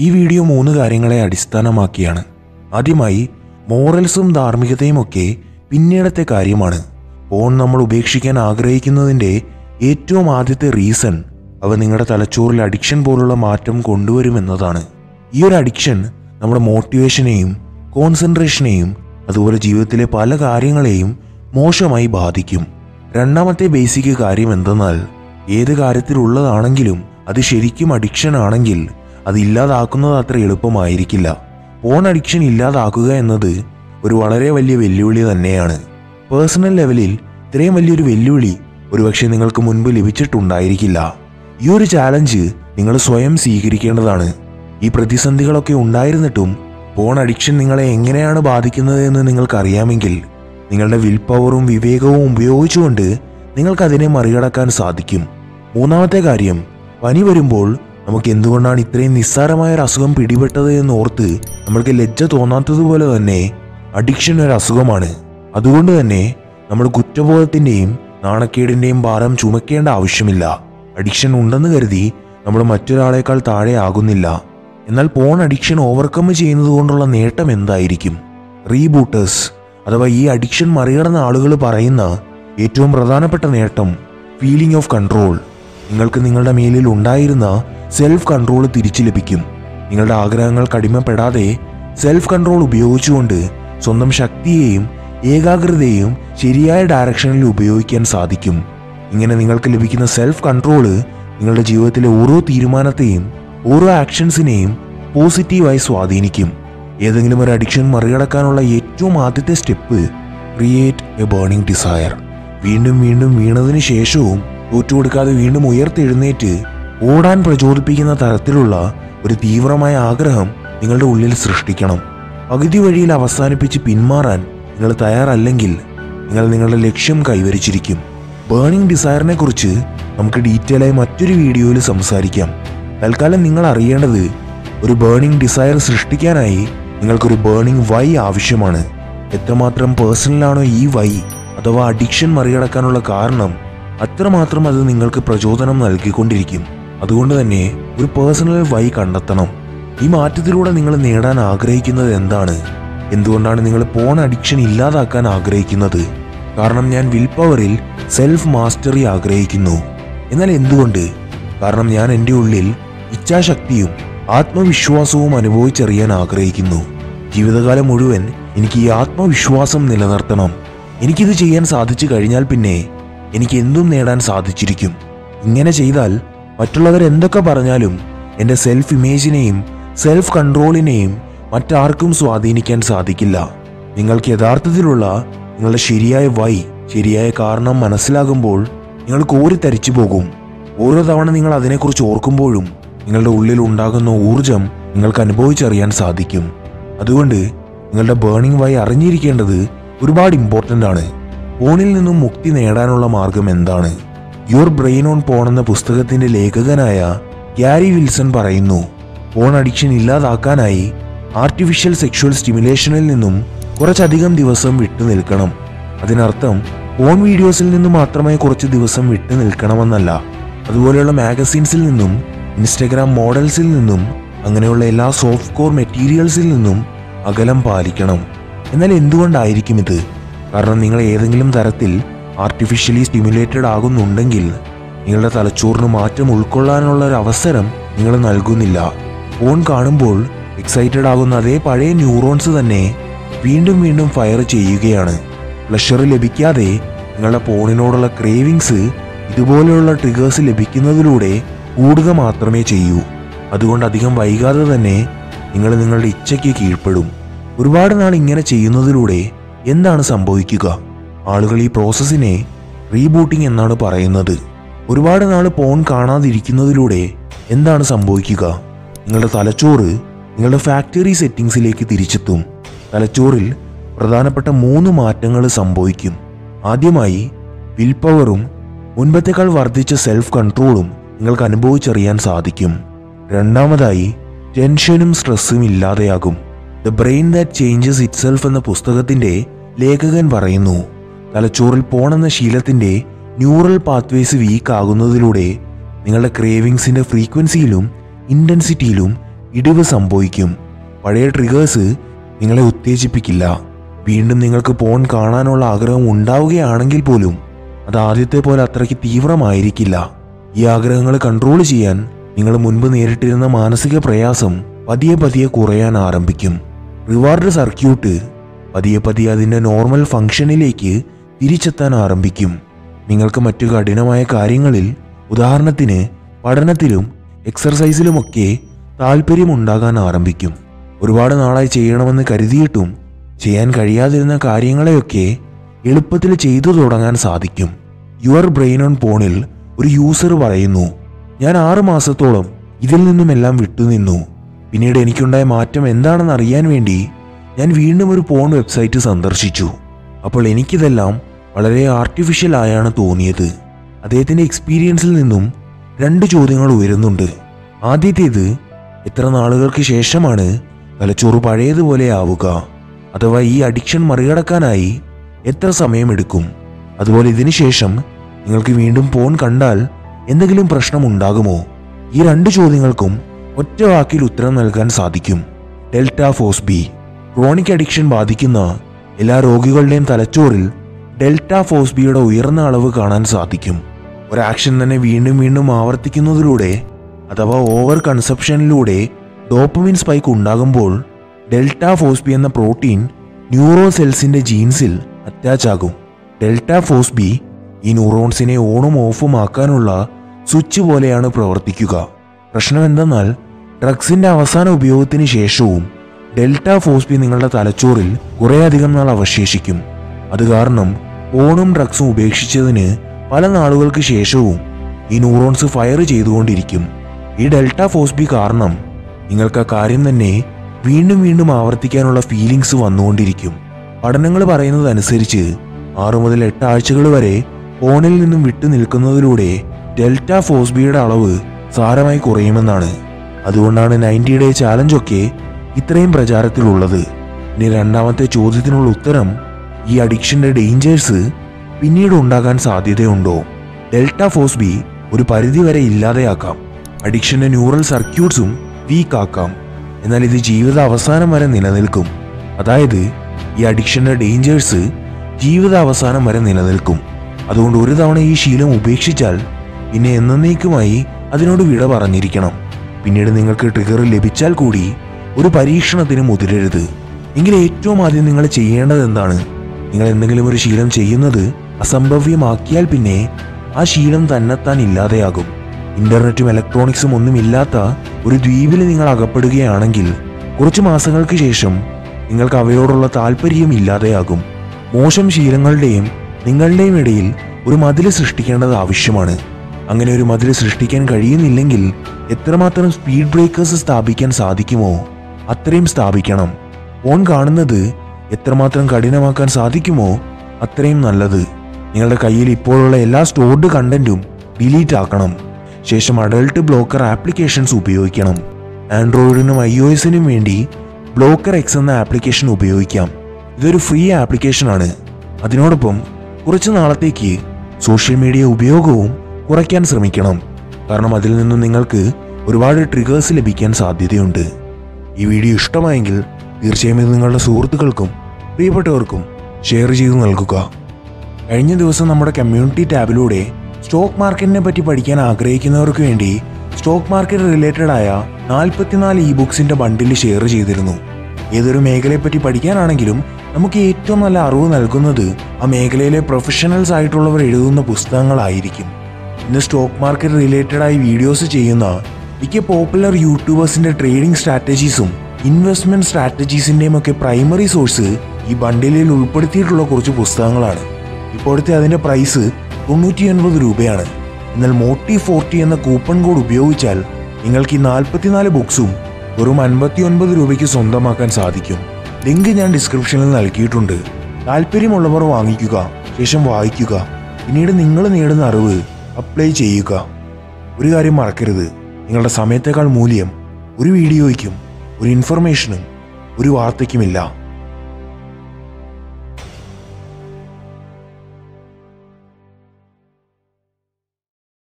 ഈ വീഡിയോ മൂന്ന് കാര്യങ്ങളെ അടിസ്ഥാനമാക്കിയാണ് ആദ്യമായി മോറൽസും ധാർമ്മികതയും ഒക്കെ പിന്നീടത്തെ കാര്യമാണ് ഫോൺ നമ്മൾ ഉപേക്ഷിക്കാൻ ആഗ്രഹിക്കുന്നതിൻ്റെ ഏറ്റവും ആദ്യത്തെ റീസൺ അവ നിങ്ങളുടെ തലച്ചോറിൽ അഡിക്ഷൻ പോലുള്ള മാറ്റം കൊണ്ടുവരുമെന്നതാണ് ഈ ഒരു അഡിക്ഷൻ നമ്മുടെ മോട്ടിവേഷനെയും കോൺസെൻട്രേഷനെയും അതുപോലെ ജീവിതത്തിലെ പല കാര്യങ്ങളെയും മോശമായി ബാധിക്കും രണ്ടാമത്തെ ബേസിക് കാര്യം എന്തെന്നാൽ ഏത് കാര്യത്തിലുള്ളതാണെങ്കിലും അത് ശരിക്കും അഡിക്ഷൻ ആണെങ്കിൽ അത് ഇല്ലാതാക്കുന്നത് അത്ര എളുപ്പമായിരിക്കില്ല ഫോൺ അഡിക്ഷൻ ഇല്ലാതാക്കുക എന്നത് ഒരു വളരെ വലിയ വെല്ലുവിളി തന്നെയാണ് പേഴ്സണൽ ലെവലിൽ ഇത്രയും വലിയൊരു വെല്ലുവിളി ഒരുപക്ഷെ നിങ്ങൾക്ക് മുൻപ് ലഭിച്ചിട്ടുണ്ടായിരിക്കില്ല ഈ ഒരു ചാലഞ്ച് നിങ്ങൾ സ്വയം സ്വീകരിക്കേണ്ടതാണ് ഈ പ്രതിസന്ധികളൊക്കെ ഉണ്ടായിരുന്നിട്ടും ഫോൺ അഡിക്ഷൻ നിങ്ങളെ എങ്ങനെയാണ് ബാധിക്കുന്നത് എന്ന് നിങ്ങൾക്കറിയാമെങ്കിൽ നിങ്ങളുടെ വിൽ പവറും വിവേകവും ഉപയോഗിച്ചുകൊണ്ട് നിങ്ങൾക്കതിനെ മറികടക്കാൻ സാധിക്കും മൂന്നാമത്തെ കാര്യം പനി വരുമ്പോൾ നമുക്ക് എന്തുകൊണ്ടാണ് ഇത്രയും നിസ്സാരമായ ഒരു അസുഖം പിടിപെട്ടത് എന്ന് ഓർത്ത് നമ്മൾക്ക് ലജ്ജ തോന്നാത്തതുപോലെ തന്നെ അഡിക്ഷൻ ഒരു അസുഖമാണ് അതുകൊണ്ട് തന്നെ നമ്മൾ കുറ്റബോധത്തിന്റെയും നാണക്കേടിന്റെയും ഭാരം ചുമക്കേണ്ട ആവശ്യമില്ല അഡിക്ഷൻ ഉണ്ടെന്ന് കരുതി നമ്മൾ മറ്റൊരാളേക്കാൾ താഴെ ആകുന്നില്ല എന്നാൽ പോൺ അഡിക്ഷൻ ഓവർകം ചെയ്യുന്നത് കൊണ്ടുള്ള നേട്ടം എന്തായിരിക്കും റീബൂട്ടേഴ്സ് അഥവാ ഈ അഡിക്ഷൻ മറികടന്ന ആളുകൾ പറയുന്ന ഏറ്റവും പ്രധാനപ്പെട്ട നേട്ടം ഫീലിംഗ് ഓഫ് കൺട്രോൾ നിങ്ങൾക്ക് നിങ്ങളുടെ മേലിൽ ഉണ്ടായിരുന്ന സെൽഫ് കൺട്രോൾ തിരിച്ചു ലഭിക്കും നിങ്ങളുടെ ആഗ്രഹങ്ങൾ കടിമപ്പെടാതെ സെൽഫ് കൺട്രോൾ ഉപയോഗിച്ചുകൊണ്ട് സ്വന്തം ശക്തിയെയും ഏകാഗ്രതയും ശരിയായ ഡയറക്ഷനിൽ ഉപയോഗിക്കാൻ സാധിക്കും ഇങ്ങനെ നിങ്ങൾക്ക് ലഭിക്കുന്ന സെൽഫ് കൺട്രോള് നിങ്ങളുടെ ജീവിതത്തിലെ ഓരോ തീരുമാനത്തെയും ഓരോ ആക്ഷൻസിനെയും പോസിറ്റീവായി സ്വാധീനിക്കും ഏതെങ്കിലും ഒരു അഡിക്ഷൻ മറികടക്കാനുള്ള ഏറ്റവും ആദ്യത്തെ step create a burning desire വീണ്ടും വീണ്ടും വീണതിന് ശേഷവും തോറ്റുകൊടുക്കാതെ വീണ്ടും ഉയർത്തെഴുന്നേറ്റ് ഓടാൻ പ്രചോദിപ്പിക്കുന്ന തരത്തിലുള്ള ഒരു തീവ്രമായ ആഗ്രഹം നിങ്ങളുടെ ഉള്ളിൽ സൃഷ്ടിക്കണം പകുതി വഴിയിൽ അവസാനിപ്പിച്ച് പിന്മാറാൻ നിങ്ങൾ തയ്യാറല്ലെങ്കിൽ നിങ്ങൾ നിങ്ങളുടെ ലക്ഷ്യം കൈവരിച്ചിരിക്കും ബേണിംഗ് ഡിസയറിനെ കുറിച്ച് നമുക്ക് ഡീറ്റെയിൽ ആയി മറ്റൊരു വീഡിയോയിൽ സംസാരിക്കാം തൽക്കാലം നിങ്ങൾ അറിയേണ്ടത് ഒരു ബേണിംഗ് ഡിസയർ സൃഷ്ടിക്കാനായി നിങ്ങൾക്കൊരു ബേണിംഗ് വൈ ആവശ്യമാണ് എത്രമാത്രം പേഴ്സണലാണോ ഈ വൈ അഥവാ അഡിക്ഷൻ മറികടക്കാനുള്ള കാരണം അത്രമാത്രം അത് നിങ്ങൾക്ക് പ്രചോദനം നൽകിക്കൊണ്ടിരിക്കും അതുകൊണ്ട് തന്നെ ഒരു പേഴ്സണൽ വൈ കണ്ടെത്തണം ഈ മാറ്റത്തിലൂടെ നിങ്ങൾ നേടാൻ ആഗ്രഹിക്കുന്നത് എന്താണ് എന്തുകൊണ്ടാണ് നിങ്ങൾ പോൺ അഡിക്ഷൻ ഇല്ലാതാക്കാൻ ആഗ്രഹിക്കുന്നത് കാരണം ഞാൻ വിൽ പവറിൽ സെൽഫ് മാസ്റ്ററി ആഗ്രഹിക്കുന്നു എന്നാൽ എന്തുകൊണ്ട് കാരണം ഞാൻ എൻ്റെ ഉള്ളിൽ ഇച്ഛാശക്തിയും ആത്മവിശ്വാസവും അനുഭവിച്ചറിയാൻ ആഗ്രഹിക്കുന്നു ജീവിതകാലം മുഴുവൻ എനിക്ക് ഈ ആത്മവിശ്വാസം നിലനിർത്തണം എനിക്കിത് ചെയ്യാൻ സാധിച്ചു കഴിഞ്ഞാൽ പിന്നെ എനിക്ക് എന്തും നേടാൻ സാധിച്ചിരിക്കും ഇങ്ങനെ ചെയ്താൽ മറ്റുള്ളവർ എന്തൊക്കെ പറഞ്ഞാലും എൻ്റെ സെൽഫ് ഇമേജിനെയും സെൽഫ് കൺട്രോളിനെയും മറ്റാർക്കും സ്വാധീനിക്കാൻ സാധിക്കില്ല നിങ്ങൾക്ക് യഥാർത്ഥത്തിലുള്ള നിങ്ങളുടെ ശരിയായ വൈ ശരിയായ കാരണം മനസ്സിലാകുമ്പോൾ നിങ്ങൾ കോരിത്തരിച്ചു പോകും ഓരോ തവണ നിങ്ങൾ അതിനെക്കുറിച്ച് ഓർക്കുമ്പോഴും നിങ്ങളുടെ ഉള്ളിൽ ഉണ്ടാകുന്ന ഊർജം നിങ്ങൾക്ക് അനുഭവിച്ചറിയാൻ സാധിക്കും അതുകൊണ്ട് നിങ്ങളുടെ ബേണിംഗ് വൈ അറിഞ്ഞിരിക്കേണ്ടത് ഒരുപാട് ഇമ്പോർട്ടൻ്റ് ആണ് ഫോണിൽ നിന്നും മുക്തി നേടാനുള്ള മാർഗം എന്താണ് യുവർ ബ്രെയിൻ ഓൺ പോൺ എന്ന പുസ്തകത്തിന്റെ ലേഖകനായ ഗ്യാരി വിൽസൺ പറയുന്നു ഫോൺ അഡിക്ഷൻ ഇല്ലാതാക്കാനായി ആർട്ടിഫിഷ്യൽ സെക്ഷുവൽ സ്റ്റിമുലേഷനിൽ നിന്നും കുറച്ചധികം ദിവസം വിട്ടു നിൽക്കണം അതിനർത്ഥം ഫോൺ വീഡിയോസിൽ നിന്ന് മാത്രമേ കുറച്ച് ദിവസം വിട്ടു നിൽക്കണമെന്നല്ല അതുപോലെയുള്ള മാഗസീൻസിൽ നിന്നും ഇൻസ്റ്റഗ്രാം മോഡൽസിൽ നിന്നും അങ്ങനെയുള്ള എല്ലാ സോഫ്റ്റ് കോർ മെറ്റീരിയൽസിൽ നിന്നും അകലം പാലിക്കണം എന്നാൽ എന്തുകൊണ്ടായിരിക്കും ഇത് കാരണം നിങ്ങൾ ഏതെങ്കിലും തരത്തിൽ ആർട്ടിഫിഷ്യലി സ്റ്റിമുലേറ്റഡ് ആകുന്നുണ്ടെങ്കിൽ നിങ്ങളുടെ തലച്ചോറിന് മാറ്റം ഉൾക്കൊള്ളാനുള്ള ഒരു അവസരം നിങ്ങൾ നൽകുന്നില്ല ഫോൺ കാണുമ്പോൾ എക്സൈറ്റഡ് ആകുന്ന അതേ പഴയ ന്യൂറോൺസ് തന്നെ വീണ്ടും വീണ്ടും ഫയർ ചെയ്യുകയാണ് പ്ലഷർ ലഭിക്കാതെ നിങ്ങളുടെ ഫോണിനോടുള്ള ക്രേവിങ്സ് ഇതുപോലെയുള്ള ട്രിഗേഴ്സ് ലഭിക്കുന്നതിലൂടെ കൂടുക മാത്രമേ ചെയ്യൂ അതുകൊണ്ട് അധികം വൈകാതെ തന്നെ നിങ്ങൾ നിങ്ങളുടെ ഇച്ഛയ്ക്ക് കീഴ്പ്പെടും ഒരുപാട് നാൾ ഇങ്ങനെ ചെയ്യുന്നതിലൂടെ എന്താണ് സംഭവിക്കുക ആളുകൾ ഈ പ്രോസസ്സിനെ റീബൂട്ടിംഗ് എന്നാണ് പറയുന്നത് ഒരുപാട് നാൾ ഫോൺ കാണാതിരിക്കുന്നതിലൂടെ എന്താണ് സംഭവിക്കുക നിങ്ങളുടെ തലച്ചോറ് നിങ്ങളുടെ ഫാക്ടറി സെറ്റിംഗ്സിലേക്ക് തിരിച്ചെത്തും തലച്ചോറിൽ പ്രധാനപ്പെട്ട മൂന്ന് മാറ്റങ്ങൾ സംഭവിക്കും ആദ്യമായി വിൽ പവറും മുൻപത്തേക്കാൾ വർദ്ധിച്ച സെൽഫ് കൺട്രോളും നിങ്ങൾക്ക് അനുഭവിച്ചറിയാൻ സാധിക്കും രണ്ടാമതായി ടെൻഷനും സ്ട്രെസ്സും ഇല്ലാതെയാകും the brain that changes itself എന്ന പുസ്തകത്തിന്റെ ലേഖകൻ പറയുന്നു തലച്ചോറിൽ പോണെന്ന ശീലത്തിന്റെ ന്യൂറൽ പാത്വേസ് വീക്ക് ആകുന്നതിലൂടെ നിങ്ങളുടെ ക്രേവിങ്സിന്റെ ഫ്രീക്വൻസിയിലും ഇന്റൻസിറ്റിയിലും ഇടിവ് സംഭവിക്കും പഴയ ട്രിഗേഴ്സ് നിങ്ങളെ ഉത്തേജിപ്പിക്കില്ല വീണ്ടും നിങ്ങൾക്ക് പോൺ കാണാനുള്ള ആഗ്രഹം ഉണ്ടാവുകയാണെങ്കിൽ പോലും അത് ആദ്യത്തെ പോലെ അത്രയ്ക്ക് തീവ്രമായിരിക്കില്ല ഈ ആഗ്രഹങ്ങൾ കൺട്രോൾ ചെയ്യാൻ നിങ്ങൾ മുൻപ് നേരിട്ടിരുന്ന മാനസിക പ്രയാസം പതിയെ പതിയെ കുറയാൻ ആരംഭിക്കും റിവാർഡ് സർക്യൂട്ട് പതിയെ പതിയെ അതിൻ്റെ നോർമൽ ഫംഗ്ഷനിലേക്ക് തിരിച്ചെത്താൻ ആരംഭിക്കും നിങ്ങൾക്ക് മറ്റു കഠിനമായ കാര്യങ്ങളിൽ ഉദാഹരണത്തിന് പഠനത്തിലും എക്സർസൈസിലുമൊക്കെ താല്പര്യമുണ്ടാകാൻ ആരംഭിക്കും ഒരുപാട് നാളായി ചെയ്യണമെന്ന് കരുതിയിട്ടും ചെയ്യാൻ കഴിയാതിരുന്ന കാര്യങ്ങളെയൊക്കെ എളുപ്പത്തിൽ ചെയ്തു തുടങ്ങാൻ സാധിക്കും യുവർ ബ്രെയിൻ ഓൺ പോണിൽ ഒരു യൂസർ പറയുന്നു ഞാൻ ആറ് മാസത്തോളം ഇതിൽ നിന്നുമെല്ലാം വിട്ടുനിന്നു പിന്നീട് എനിക്കുണ്ടായ മാറ്റം എന്താണെന്ന് അറിയാൻ വേണ്ടി ഞാൻ വീണ്ടും ഒരു പോൺ വെബ്സൈറ്റ് സന്ദർശിച്ചു അപ്പോൾ എനിക്കിതെല്ലാം വളരെ ആർട്ടിഫിഷ്യൽ ആയാണ് തോന്നിയത് അദ്ദേഹത്തിന്റെ എക്സ്പീരിയൻസിൽ നിന്നും രണ്ട് ചോദ്യങ്ങൾ ഉയരുന്നുണ്ട് ആദ്യത്തേത് എത്ര നാളുകൾക്ക് ശേഷമാണ് തലച്ചോറ് പഴയതുപോലെ ആവുക അഥവാ ഈ അഡിക്ഷൻ മറികടക്കാനായി എത്ര സമയമെടുക്കും അതുപോലെ ഇതിനു ശേഷം നിങ്ങൾക്ക് വീണ്ടും പോൺ കണ്ടാൽ എന്തെങ്കിലും പ്രശ്നം ഉണ്ടാകുമോ ഈ രണ്ട് ചോദ്യങ്ങൾക്കും ഒറ്റ വാക്കിൽ ഉത്തരം നൽകാൻ സാധിക്കും delta Fos B chronic addiction ബാധിക്കുന്ന എല്ലാ രോഗികളുടെയും തലച്ചോറിൽ ഡെൽറ്റ ഫോസ് ബിയുടെ ഉയർന്ന അളവ് കാണാൻ സാധിക്കും ഒരു ആക്ഷൻ തന്നെ വീണ്ടും വീണ്ടും ആവർത്തിക്കുന്നതിലൂടെ അഥവാ ഓവർ കൺസെപ്ഷനിലൂടെ ഡോപ്പമിൻ സ്പൈക്ക് ഉണ്ടാകുമ്പോൾ ഡെൽറ്റ ഫോസ് ബി എന്ന പ്രോട്ടീൻ ന്യൂറോ സെൽസിന്റെ ജീൻസിൽ അറ്റാച്ച് ആകും ഡെൽറ്റ ഫോസ് ബി ഈ ന്യൂറോൺസിനെ ഓണും ഓഫും ആക്കാനുള്ള സ്വിച്ച് പോലെയാണ് പ്രവർത്തിക്കുക പ്രശ്നം എന്തെന്നാൽ ഡ്രഗ്സിന്റെ അവസാന ഉപയോഗത്തിന് ശേഷവും ഡെൽറ്റ ഫോസ് ബി നിങ്ങളുടെ തലച്ചോറിൽ കുറേയധികം നാൾ അവശേഷിക്കും അത് കാരണം ഓണും ഡ്രഗ്സും ഉപേക്ഷിച്ചതിന് പല നാളുകൾക്ക് ശേഷവും ഈ ന്യൂറോൺസ് ഫയർ ചെയ്തുകൊണ്ടിരിക്കും ഈ ഡെൽറ്റ ഫോസ് ബി കാരണം നിങ്ങൾക്ക് ആ കാര്യം തന്നെ വീണ്ടും വീണ്ടും ആവർത്തിക്കാനുള്ള ഫീലിങ്സ് വന്നുകൊണ്ടിരിക്കും പഠനങ്ങൾ പറയുന്നതനുസരിച്ച് ആറു മുതൽ എട്ട് ആഴ്ചകൾ വരെ ഫോണിൽ നിന്നും വിട്ടു നിൽക്കുന്നതിലൂടെ ഡെൽറ്റ ഫോസ് ബിയുടെ അളവ് സാരമായി കുറയുമെന്നാണ് അതുകൊണ്ടാണ് നയൻറ്റി ഡേ ചാലഞ്ചൊക്കെ ഇത്രയും പ്രചാരത്തിലുള്ളത് ഇനി രണ്ടാമത്തെ ചോദ്യത്തിനുള്ള ഉത്തരം ഈ അഡിക്ഷന്റെ ഡേഞ്ചേഴ്സ് പിന്നീട് ഉണ്ടാകാൻ സാധ്യതയുണ്ടോ ഡെൽറ്റ ഫോസ് ബി ഒരു പരിധിവരെ ഇല്ലാതെയാക്കാം അഡിക്ഷന്റെ ന്യൂറൽ സർക്യൂട്ട്സും വീക്ക് ആക്കാം എന്നാൽ ഇത് ജീവിത അവസാനം വരെ നിലനിൽക്കും അതായത് ഈ അഡിക്ഷന്റെ ഡേഞ്ചേഴ്സ് ജീവിത അവസാനം വരെ നിലനിൽക്കും അതുകൊണ്ട് ഒരു തവണ ഈ ശീലം ഉപേക്ഷിച്ചാൽ പിന്നെ എന്നേക്കുമായി അതിനോട് വിട പറഞ്ഞിരിക്കണം പിന്നീട് നിങ്ങൾക്ക് ട്രിഗർ ലഭിച്ചാൽ കൂടി ഒരു പരീക്ഷണത്തിന് മുതിരരുത് എങ്കിൽ ഏറ്റവും ആദ്യം നിങ്ങൾ ചെയ്യേണ്ടത് എന്താണ് നിങ്ങൾ എന്തെങ്കിലും ഒരു ശീലം ചെയ്യുന്നത് അസംഭവ്യമാക്കിയാൽ പിന്നെ ആ ശീലം തന്നെത്താൻ ഇല്ലാതെയാകും ഇന്റർനെറ്റും ഇലക്ട്രോണിക്സും ഒന്നുമില്ലാത്ത ഒരു ദ്വീപിൽ നിങ്ങൾ അകപ്പെടുകയാണെങ്കിൽ കുറച്ച് മാസങ്ങൾക്ക് ശേഷം നിങ്ങൾക്ക് അവയോടുള്ള താല്പര്യം ഇല്ലാതെയാകും മോശം ശീലങ്ങളുടെയും നിങ്ങളുടെയും ഇടയിൽ ഒരു മതിൽ സൃഷ്ടിക്കേണ്ടത് ആവശ്യമാണ് അങ്ങനെ ഒരു മതിൽ സൃഷ്ടിക്കാൻ കഴിയുന്നില്ലെങ്കിൽ എത്രമാത്രം സ്പീഡ് ബ്രേക്കേഴ്സ് സ്ഥാപിക്കാൻ സാധിക്കുമോ അത്രയും സ്ഥാപിക്കണം ഫോൺ കാണുന്നത് എത്രമാത്രം കഠിനമാക്കാൻ സാധിക്കുമോ അത്രയും നല്ലത് നിങ്ങളുടെ കയ്യിൽ ഇപ്പോഴുള്ള എല്ലാ സ്റ്റോർഡ് കണ്ടന്റും ഡിലീറ്റ് ആക്കണം ശേഷം അഡൾട്ട് ബ്ലോക്കർ ആപ്ലിക്കേഷൻസ് ഉപയോഗിക്കണം ആൻഡ്രോയിഡിനും ഐ ഒ എസിനും വേണ്ടി ബ്ലോക്കർ എക്സ് എന്ന ആപ്ലിക്കേഷൻ ഉപയോഗിക്കാം ഇതൊരു ഫ്രീ ആപ്ലിക്കേഷനാണ് അതിനോടൊപ്പം കുറച്ച് നാളത്തേക്ക് സോഷ്യൽ മീഡിയ ഉപയോഗവും കുറയ്ക്കാൻ ശ്രമിക്കണം കാരണം അതിൽ നിന്നും നിങ്ങൾക്ക് ഒരുപാട് ട്രിഗേഴ്സ് ലഭിക്കാൻ സാധ്യതയുണ്ട് ഈ വീഡിയോ ഇഷ്ടമായെങ്കിൽ തീർച്ചയായും ഇത് നിങ്ങളുടെ സുഹൃത്തുക്കൾക്കും പ്രിയപ്പെട്ടവർക്കും ഷെയർ ചെയ്ത് നൽകുക കഴിഞ്ഞ ദിവസം നമ്മുടെ കമ്മ്യൂണിറ്റി ടാബിലൂടെ സ്റ്റോക്ക് മാർക്കറ്റിനെ പറ്റി പഠിക്കാൻ ആഗ്രഹിക്കുന്നവർക്ക് വേണ്ടി സ്റ്റോക്ക് മാർക്കറ്റ് റിലേറ്റഡ് ആയ നാൽപ്പത്തിനാല് ഇ ബുക്സിന്റെ ബണ്ടിൽ ഷെയർ ചെയ്തിരുന്നു ഏതൊരു മേഖലയെപ്പറ്റി പഠിക്കാനാണെങ്കിലും നമുക്ക് ഏറ്റവും നല്ല അറിവ് നൽകുന്നത് ആ മേഖലയിലെ പ്രൊഫഷണൽസ് ആയിട്ടുള്ളവർ എഴുതുന്ന പുസ്തകങ്ങളായിരിക്കും ഇന്ന് സ്റ്റോക്ക് മാർക്കറ്റ് റിലേറ്റഡ് ആയി വീഡിയോസ് ചെയ്യുന്ന മിക്ക പോപ്പുലർ യൂട്യൂബേഴ്സിന്റെ ട്രേഡിംഗ് സ്ട്രാറ്റജീസും ഇൻവെസ്റ്റ്മെന്റ് സ്ട്രാറ്റജീസിന്റെയും ഒക്കെ പ്രൈമറി സോഴ്സ് ഈ ബണ്ടിലിൽ ഉൾപ്പെടുത്തിയിട്ടുള്ള കുറച്ച് പുസ്തകങ്ങളാണ് ഇപ്പോഴത്തെ അതിന്റെ പ്രൈസ് തൊണ്ണൂറ്റി ഒൻപത് രൂപയാണ് എന്നാൽ മോട്ടി ഫോർട്ടി എന്ന കൂപ്പൺ കോഡ് ഉപയോഗിച്ചാൽ നിങ്ങൾക്ക് ഈ നാൽപ്പത്തിനാല് ബുക്സും വെറും അൻപത്തി ഒൻപത് രൂപയ്ക്ക് സ്വന്തമാക്കാൻ സാധിക്കും ലിങ്ക് ഞാൻ ഡിസ്ക്രിപ്ഷനിൽ നൽകിയിട്ടുണ്ട് താല്പര്യമുള്ളവർ വാങ്ങിക്കുക ശേഷം വായിക്കുക പിന്നീട് നിങ്ങൾ നേടുന്ന അറിവ് അപ്ലൈ ചെയ്യുക ഒരു കാര്യം മറക്കരുത് നിങ്ങളുടെ സമയത്തേക്കാൾ മൂല്യം ഒരു വീഡിയോയ്ക്കും ഒരു ഇൻഫർമേഷനും ഒരു വാർത്തയ്ക്കുമില്ല